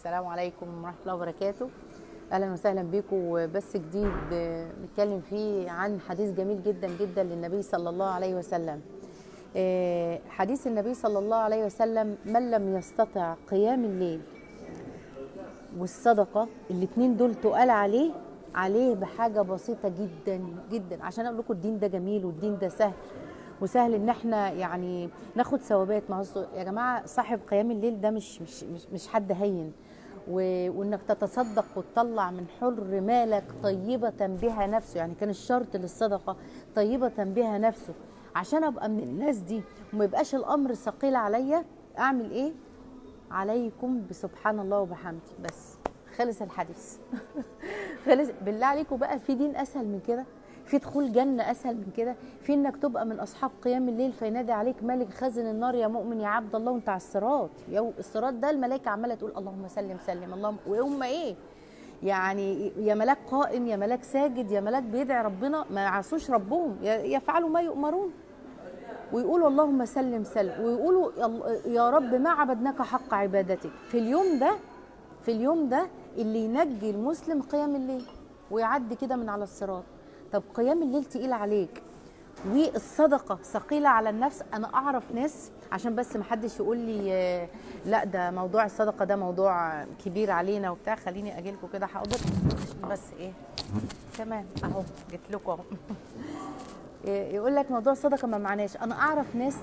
السلام عليكم ورحمة الله وبركاته أهلا وسهلا بكم بس جديد آه، نتكلم فيه عن حديث جميل جدا جدا للنبي صلى الله عليه وسلم آه، حديث النبي صلى الله عليه وسلم من لم يستطع قيام الليل والصدقة الاتنين دول تقال عليه عليه بحاجة بسيطة جدا جدا عشان أقول لكم الدين ده جميل والدين ده سهل وسهل ان احنا يعني ناخد ثوابات مع الص- يا جماعه صاحب قيام الليل ده مش مش مش, مش حد هين و- وانك تتصدق وتطلع من حر مالك طيبه بها نفسه يعني كان الشرط للصدقه طيبه بها نفسه عشان ابقى من الناس دي وما يبقاش الامر ثقيل عليا اعمل ايه عليكم بسبحان الله وبحمده بس خلص الحديث خلص بالله عليكم بقى في دين اسهل من كده في دخول جنة أسهل من كده في إنك تبقى من أصحاب قيام الليل فينادي عليك ملك خازن النار يا مؤمن يا عبد الله وأنت على الصراط يا الصراط ده الملائكة عمالة تقول اللهم سلم سلم اللهم وهم إيه يعني يا ملاك قائم يا ملاك ساجد يا ملاك بيدعي ربنا ما يعصوش ربهم ي- يفعلوا ما يؤمرون ويقولوا اللهم سلم سلم ويقولوا يا- يا رب ما عبدناك حق عبادتك في اليوم ده في اليوم ده اللي ينجي المسلم قيام الليل ويعدي كده من على الصراط طب قيام الليل تقيل عليك والصدقه ثقيله على النفس انا اعرف ناس عشان بس ما حدش يقول لي آه، لا ده موضوع الصدقه ده موضوع كبير علينا وبتاع خليني اجي لكم كده حاضر عشان بس ايه تمام اهو جيت لكم اهو يقول لك موضوع الصدقه ما معناش انا اعرف ناس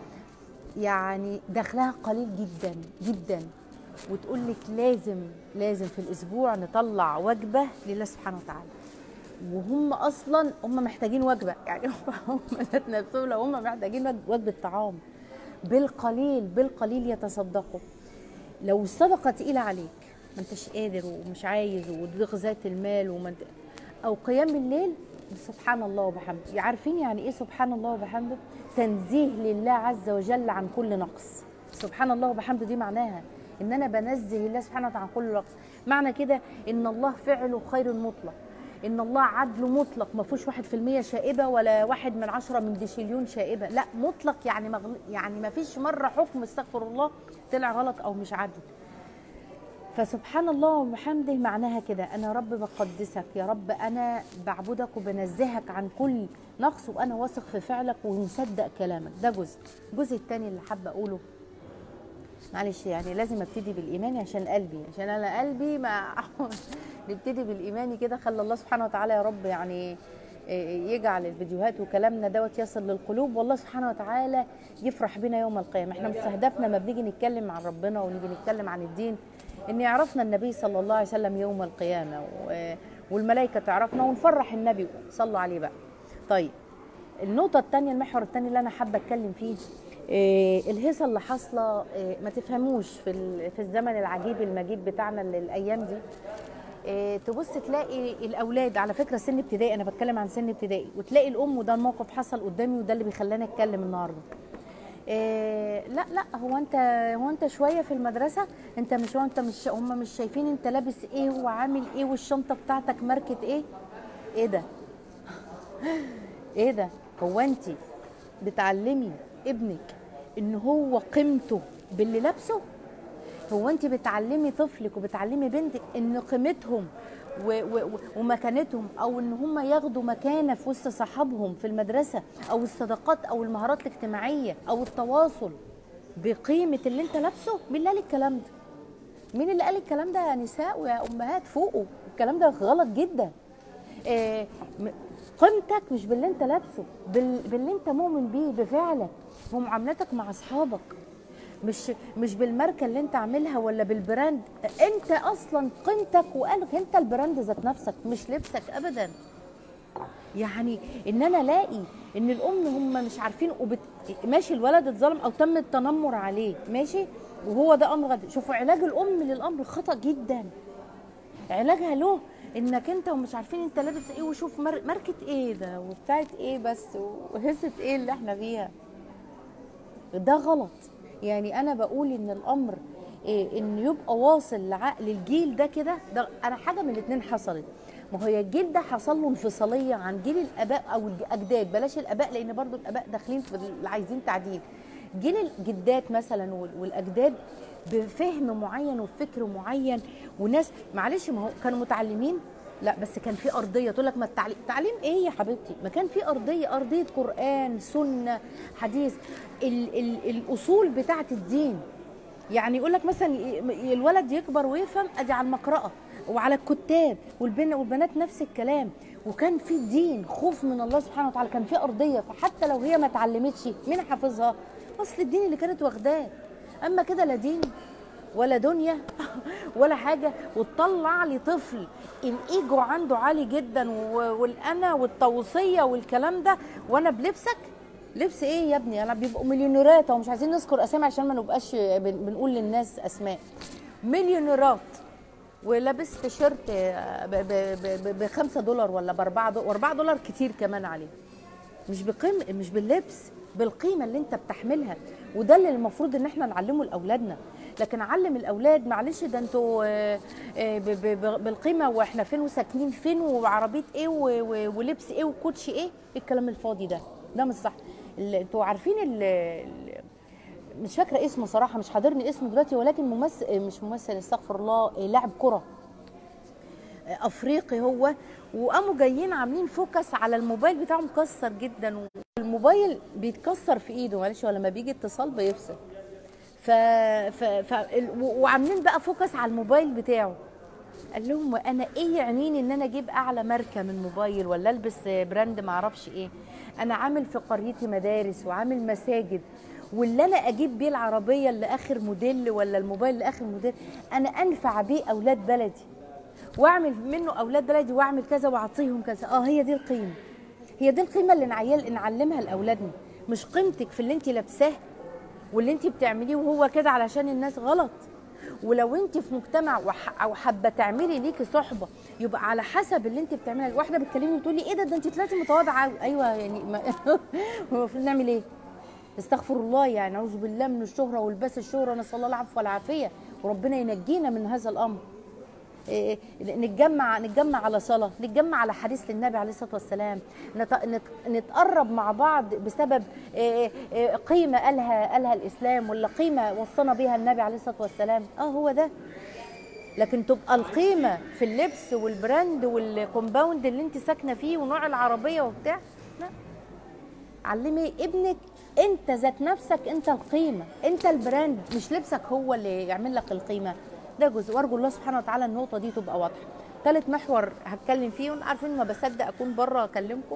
يعني دخلها قليل جدا جدا وتقول لك لازم لازم في الاسبوع نطلع وجبه لله سبحانه وتعالى وهم اصلا هم محتاجين وجبه يعني هم ذات نفسهم لو هم محتاجين وج- وجبه طعام بالقليل بالقليل يتصدقوا لو الصدقه تقيله عليك ما انتش قادر ومش عايز وضيق ذات المال وما انت او قيام الليل سبحان الله وبحمده عارفين يعني ايه سبحان الله وبحمده تنزيه لله عز وجل عن كل نقص سبحان الله وبحمده دي معناها ان انا بنزه الله سبحانه وتعالى عن كل نقص معنى كده ان الله فعله خير مطلق ان الله عدله مطلق ما فيهوش واحد في المية شائبة ولا واحد من عشرة من ديشيليون شائبة لا مطلق يعني مغل... يعني ما فيش مرة حكم استغفر الله طلع غلط او مش عدل فسبحان الله وبحمده معناها كده انا رب بقدسك يا رب انا بعبدك وبنزهك عن كل نقص وانا واثق في فعلك ومصدق كلامك ده جزء الجزء الثاني اللي حابه اقوله معلش يعني لازم ابتدي بالايمان عشان قلبي عشان انا قلبي ما نبتدي بالايمان كده خلى الله سبحانه وتعالى يا رب يعني يجعل الفيديوهات وكلامنا دوت يصل للقلوب والله سبحانه وتعالى يفرح بنا يوم القيامه احنا مستهدفنا ما بنيجي نتكلم عن ربنا ونيجي نتكلم عن الدين ان يعرفنا النبي صلى الله عليه وسلم يوم القيامه و- والملائكه تعرفنا ونفرح النبي صلوا عليه بقى طيب النقطة الثانية المحور الثاني اللي أنا حابة أتكلم فيه إيه الهيصة اللي حاصلة إيه ما تفهموش في ال- في الزمن العجيب المجيد بتاعنا ال- الأيام دي إيه تبص تلاقي الأولاد على فكرة سن ابتدائي أنا بتكلم عن سن ابتدائي وتلاقي الأم وده الموقف حصل قدامي وده اللي بيخلاني أتكلم النهاردة إيه لا لا هو انت هو انت شويه في المدرسه انت مش هو انت مش هم مش شايفين انت لابس ايه وعامل ايه والشنطه بتاعتك ماركه ايه ايه ده ايه ده هو انت بتعلمي ابنك ان هو قيمته باللي لابسه هو انت بتعلمي طفلك وبتعلمي بنتك ان قيمتهم و و و ومكانتهم او ان هم ياخدوا مكانه في وسط صحابهم في المدرسه او الصداقات او المهارات الاجتماعيه او التواصل بقيمه اللي انت لابسه مين اللي قال الكلام ده مين اللي قال الكلام ده يا نساء ويا امهات فوقوا الكلام ده غلط جدا آه، م- قيمتك مش باللي انت لابسه بال- باللي انت مؤمن بيه بفعلك ومعاملتك مع اصحابك مش مش بالماركه اللي انت عاملها ولا بالبراند انت اصلا قيمتك وقالك انت البراند ذات نفسك مش لبسك ابدا يعني ان انا الاقي ان الام هم مش عارفين وبت... ماشي الولد اتظلم او تم التنمر عليه ماشي وهو ده امر غد شوفوا علاج الام للامر خطا جدا علاجها له انك انت ومش عارفين انت لابس ايه وشوف مار... ماركه ايه ده وبتاعت ايه بس وهسه ايه اللي احنا فيها ده غلط يعني انا بقول ان الامر إيه ان يبقى واصل لعقل الجيل ده كده ده انا حاجه من الاثنين حصلت ما هي الجيل ده حصل له انفصاليه عن جيل الاباء او الاجداد بلاش الاباء لان برضو الاباء داخلين في اللي عايزين تعديل جيل الجدات مثلا وال- والاجداد بفهم معين وفكر معين وناس معلش ما هو كانوا متعلمين لا بس كان في ارضيه تقول لك ما التعليم تعليم ايه يا حبيبتي ما كان في ارضيه ارضيه قران سنه حديث ال ال الاصول بتاعه الدين يعني يقول لك مثلا ي- الولد يكبر ويفهم ادي على المقرأة وعلى الكتاب والبن والبنات نفس الكلام وكان في دين خوف من الله سبحانه وتعالى كان في ارضيه فحتى لو هي ما اتعلمتش مين حافظها اصل الدين اللي كانت واخداه اما كده لا دين ولا دنيا ولا حاجه وتطلع لي طفل الايجو عنده عالي جدا و- والانا والتوصيه والكلام ده وانا بلبسك لبس ايه يا ابني انا بيبقوا مليونيرات ومش عايزين نذكر اسامي عشان ما نبقاش بن- بنقول للناس اسماء مليونيرات ولابس تيشيرت ب 5 دولار ولا ب 4 دولار 4 دولار كتير كمان عليه مش بقيم مش باللبس بالقيمه اللي انت بتحملها وده اللي المفروض ان احنا نعلمه لاولادنا لكن علم الاولاد معلش ده انتوا آه، آه، ب- ب- ب- بالقيمه واحنا فين وساكنين فين وعربيه ايه و- و- ولبس ايه وكوتش ايه إيه الكلام الفاضي ده ده مش صح ال- انتوا عارفين ال- ال- مش فاكره اسمه صراحه مش حاضرني اسمه دلوقتي ولكن ممثل مش ممثل استغفر الله آه، لاعب كره افريقي هو وقاموا جايين عاملين فوكس على الموبايل بتاعه مكسر جدا والموبايل بيتكسر في ايده معلش هو لما بيجي اتصال بيفصل ف... ف... ف... ال- و- وعاملين بقى فوكس على الموبايل بتاعه قال لهم وانا ايه يعنيني ان انا اجيب اعلى ماركه من موبايل ولا البس براند ما اعرفش ايه انا عامل في قريتي مدارس وعامل مساجد واللي انا اجيب بيه العربيه اللي اخر موديل ولا الموبايل اللي اخر موديل انا انفع بيه اولاد بلدي واعمل منه اولاد بلدي واعمل كذا واعطيهم كذا اه هي دي القيمه هي دي القيمه اللي نعيل نعلمها لاولادنا مش قيمتك في اللي انت لابساه واللي انت بتعمليه وهو كده علشان الناس غلط ولو انت في مجتمع وح- او حابه تعملي ليكي صحبه يبقى على حسب اللي انت بتعملها واحده بتكلمني بتقول لي ايه ده ده انت طلعتي متواضعه أوي. ايوه يعني ما المفروض نعمل ايه استغفر الله يعني اعوذ بالله من الشهره والباس الشهره نسال الله العفو والعافيه وربنا ينجينا من هذا الامر إيه، نتجمع نتجمع على صلاه نتجمع على حديث للنبي عليه الصلاه والسلام نت- نت- نتقرب مع بعض بسبب إيه، إيه، قيمه قالها قالها الاسلام ولا قيمه وصانا بها النبي عليه الصلاه والسلام اه هو ده لكن تبقى القيمه في اللبس والبراند والكومباوند اللي انت ساكنه فيه ونوع العربيه وبتاع لا علمي ابنك انت ذات نفسك انت القيمه انت البراند مش لبسك هو اللي يعمل لك القيمه ده جزء وارجو الله سبحانه وتعالى النقطه دي تبقى واضحه ثالث محور هتكلم فيه وانتوا عارفين ما بصدق اكون بره اكلمكم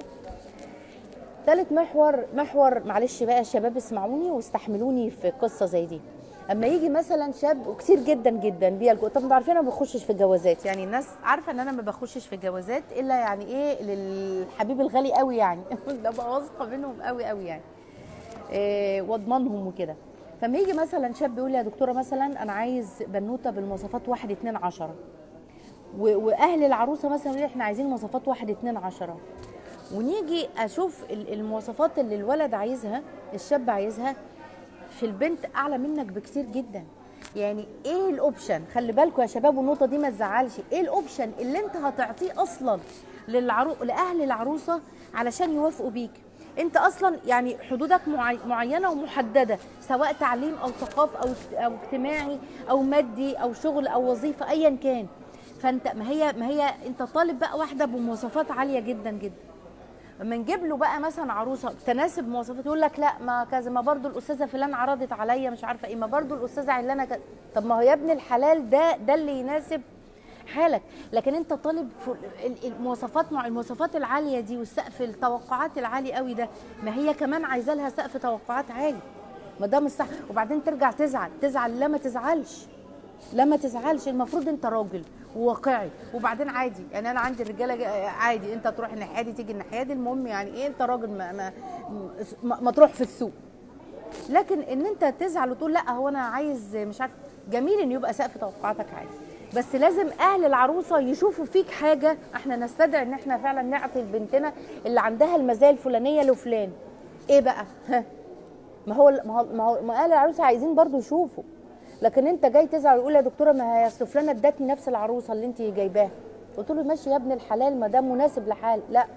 ثالث محور محور معلش بقى يا شباب اسمعوني واستحملوني في قصه زي دي اما يجي مثلا شاب وكتير جدا جدا بيلجؤ طب انتوا عارفين انا ما بخشش في الجوازات يعني الناس عارفه ان انا ما بخشش في الجوازات الا يعني ايه للحبيب الغالي قوي يعني ده بقى واثقه منهم قوي قوي يعني إيه واضمنهم وكده فما يجي مثلا شاب يقول لي يا دكتوره مثلا انا عايز بنوته بالمواصفات واحد اتنين عشرة و- واهل العروسه مثلا يقول لي احنا عايزين مواصفات واحد اتنين عشرة ونيجي اشوف ال- المواصفات اللي الولد عايزها الشاب عايزها في البنت اعلى منك بكتير جدا يعني ايه الاوبشن خلي بالكم يا شباب والنقطه دي ما تزعلش ايه الاوبشن اللي انت هتعطيه اصلا للعرو... لاهل العروسه علشان يوافقوا بيك انت اصلا يعني حدودك معي... معينه ومحدده سواء تعليم او ثقافه او او اجتماعي او مادي او شغل او وظيفه ايا كان فانت ما هي ما هي انت طالب بقى واحده بمواصفات عاليه جدا جدا لما نجيب له بقى مثلا عروسه تناسب مواصفات يقول لك لا ما كذا ما برضو الاستاذه فلان عرضت عليا مش عارفه ايه ما برضو الاستاذه علانه كذا طب ما هو يا ابن الحلال ده ده اللي يناسب حالك لكن انت طالب ف- ال- المواصفات مع المواصفات العاليه دي والسقف التوقعات العالي قوي ده ما هي كمان عايزه لها سقف توقعات عالي ما ده مش صح وبعدين ترجع تزعل تزعل لا ما تزعلش لا ما تزعلش المفروض انت راجل وواقعي وبعدين عادي يعني انا عندي الرجاله جا- عادي انت تروح الناحيه دي تيجي الناحيه دي المهم يعني ايه انت راجل ما ما, ما, ما تروح في السوق لكن ان انت تزعل وتقول لا هو انا عايز مش عارف جميل ان يبقى سقف توقعاتك عالي بس لازم اهل العروسه يشوفوا فيك حاجه احنا نستدعي ان احنا فعلا نعطي لبنتنا اللي عندها المزايا الفلانيه لفلان ايه بقى ها ما هو ما هو ما, هو ما اهل العروسه عايزين برضو يشوفوا لكن انت جاي تزعل ويقول يا دكتوره ما هي اصل فلانه ادتني نفس العروسه اللي انت جايباها قلت له ماشي يا ابن الحلال ما ده مناسب لحال لا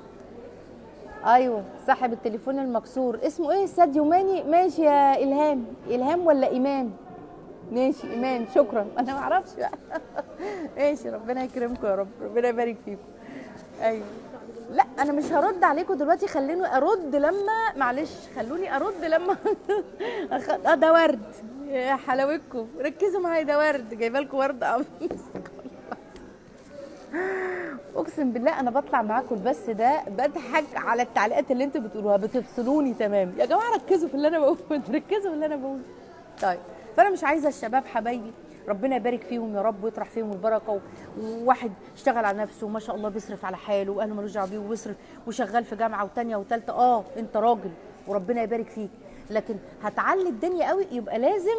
ايوه صاحب التليفون المكسور اسمه ايه ساديو ماني ماشي يا الهام الهام ولا امام ماشي ايمان شكرا انا ما اعرفش بقى ماشي ربنا يكرمكم يا رب ربنا يبارك فيكم ايوه لا انا مش هرد عليكم دلوقتي خليني ارد لما معلش خلوني ارد لما أخ- اه ده ورد يا حلاوتكم ركزوا معايا ده ورد جايبه لكم ورد ابيض اقسم بالله انا بطلع معاكم البث ده بضحك على التعليقات اللي انتوا بتقولوها بتفصلوني تمام يا جماعه ركزوا في اللي انا بقوله ركزوا في اللي انا بقوله طيب فانا مش عايزه الشباب حبايبي ربنا يبارك فيهم يا رب ويطرح فيهم البركه و- وواحد اشتغل على نفسه وما شاء الله بيصرف على حاله واهله ملوش دعوه بيه وبيصرف وشغال في جامعه وثانيه وثالثه اه انت راجل وربنا يبارك فيك لكن هتعلي الدنيا قوي يبقى لازم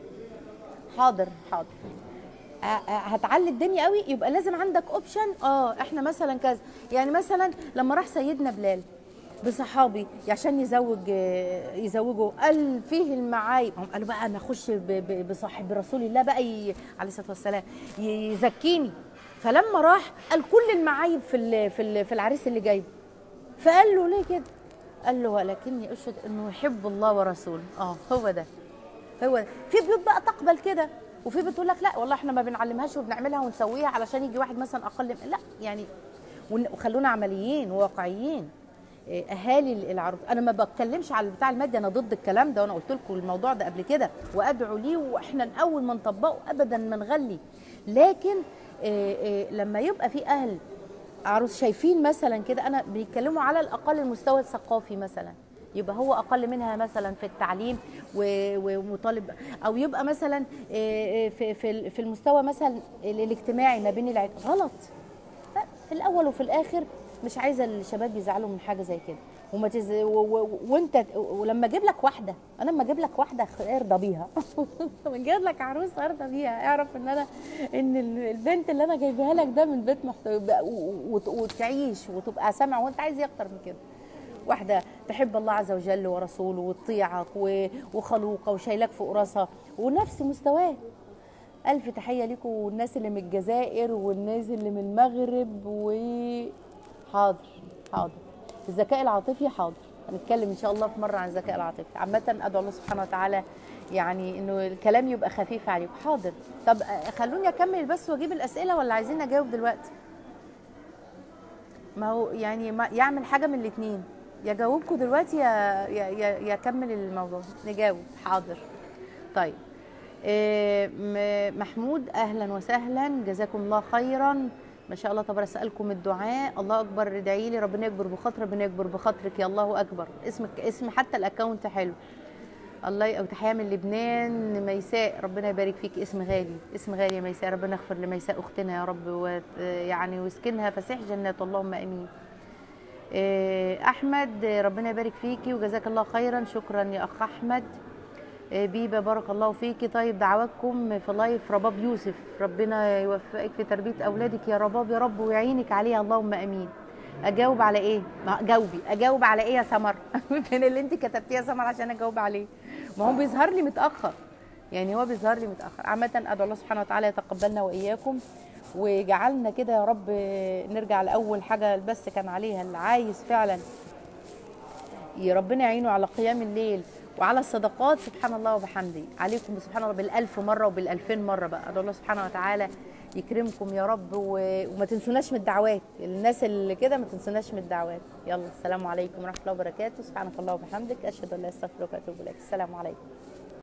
حاضر حاضر آه، آه، هتعلي الدنيا قوي يبقى لازم عندك اوبشن اه احنا مثلا كذا يعني مثلا لما راح سيدنا بلال بصحابي عشان يزوج آه، يزوجه قال فيه المعايب هم قالوا بقى انا اخش ب- ب- بصاحب رسول الله بقى ي- عليه الصلاه والسلام ي- يزكيني فلما راح قال كل المعايب في ال- في ال- في العريس اللي جايبه فقال له ليه كده قال له ولكني اشهد انه يحب الله ورسوله اه هو ده هو ده. في بيوت بقى تقبل كده وفي بيوت تقول لك لا والله احنا ما بنعلمهاش وبنعملها ونسويها علشان يجي واحد مثلا اقل من- لا يعني ون- وخلونا عمليين وواقعيين إيه، اهالي العروس انا ما بتكلمش على بتاع المادي انا ضد الكلام ده وانا قلت لكم الموضوع ده قبل كده وادعو ليه واحنا اول ما نطبقه ابدا ما نغلي لكن إيه، إيه، لما يبقى في اهل عروس شايفين مثلا كده انا بيتكلموا على الاقل المستوى الثقافي مثلا يبقى هو اقل منها مثلا في التعليم و- ومطالب او يبقى مثلا إيه، في في في المستوى مثلا الاجتماعي ما بين العيلات غلط في الاول وفي الاخر مش عايزه الشباب يزعلوا من حاجه زي كده وما تز... و... و... وانت ولما اجيب لك واحده انا لما اجيب لك واحده ارضى بيها لما اجيب لك عروس ارضى بيها اعرف ان انا ان ال- البنت اللي انا جايبها لك ده من بيت محتوى وت... وتعيش وتبقى سامع وانت عايز ايه اكتر من كده واحده تحب الله عز وجل ورسوله وتطيعك و... وخلوقه وشايلك فوق راسها ونفس مستواك ألف تحية لكم والناس اللي من الجزائر والناس اللي من المغرب و حاضر حاضر الذكاء العاطفي حاضر هنتكلم إن شاء الله في مرة عن الذكاء العاطفي عامة أدعو الله سبحانه وتعالى يعني إنه الكلام يبقى خفيف عليكم حاضر طب آه، خلوني أكمل بس وأجيب الأسئلة ولا عايزين أجاوب دلوقتي ما هو يعني ما يعمل حاجة من الاتنين يا جاوبكم دلوقتي يا يا يا يا كمل الموضوع نجاوب حاضر طيب آه، م- محمود اهلا وسهلا جزاكم الله خيرا ما شاء الله طب اسالكم الدعاء الله اكبر ادعي لي ربنا يكبر بخاطر ربنا يكبر بخاطرك يا الله اكبر اسمك اسم حتى الاكونت حلو الله او تحيه من لبنان ميساء ربنا يبارك فيك اسم غالي اسم غالي يا ميساء ربنا يغفر لميساء اختنا يا رب ويعني ويسكنها فسيح جنات اللهم امين آه، احمد آه، ربنا يبارك فيكي وجزاك الله خيرا شكرا يا اخ احمد آه، بيبه بارك الله فيكي طيب دعواتكم في لايف رباب يوسف ربنا يوفقك في تربيه اولادك يا رباب يا رب ويعينك عليها اللهم امين اجاوب على ايه ما جاوبي اجاوب على ايه يا سمر فين اللي انت كتبتيه يا سمر عشان اجاوب عليه ما هو بيظهر لي متاخر يعني هو بيظهر لي متاخر عامه ادعو الله سبحانه وتعالى يتقبلنا واياكم وجعلنا كده يا رب نرجع لاول حاجه البث كان عليها اللي عايز فعلا يا ربنا يعينه على قيام الليل وعلى الصدقات سبحان الله وبحمده عليكم سبحان الله بالألف مرة وبالألفين مرة بقى أدعو الله سبحانه وتعالى يكرمكم يا رب و... وما تنسوناش من الدعوات الناس اللي كده ما تنسوناش من الدعوات يلا السلام عليكم ورحمة الله وبركاته سبحانك الله وبحمدك أشهد أن لا إله إلا أنت أستغفرك وأتوب إليك السلام عليكم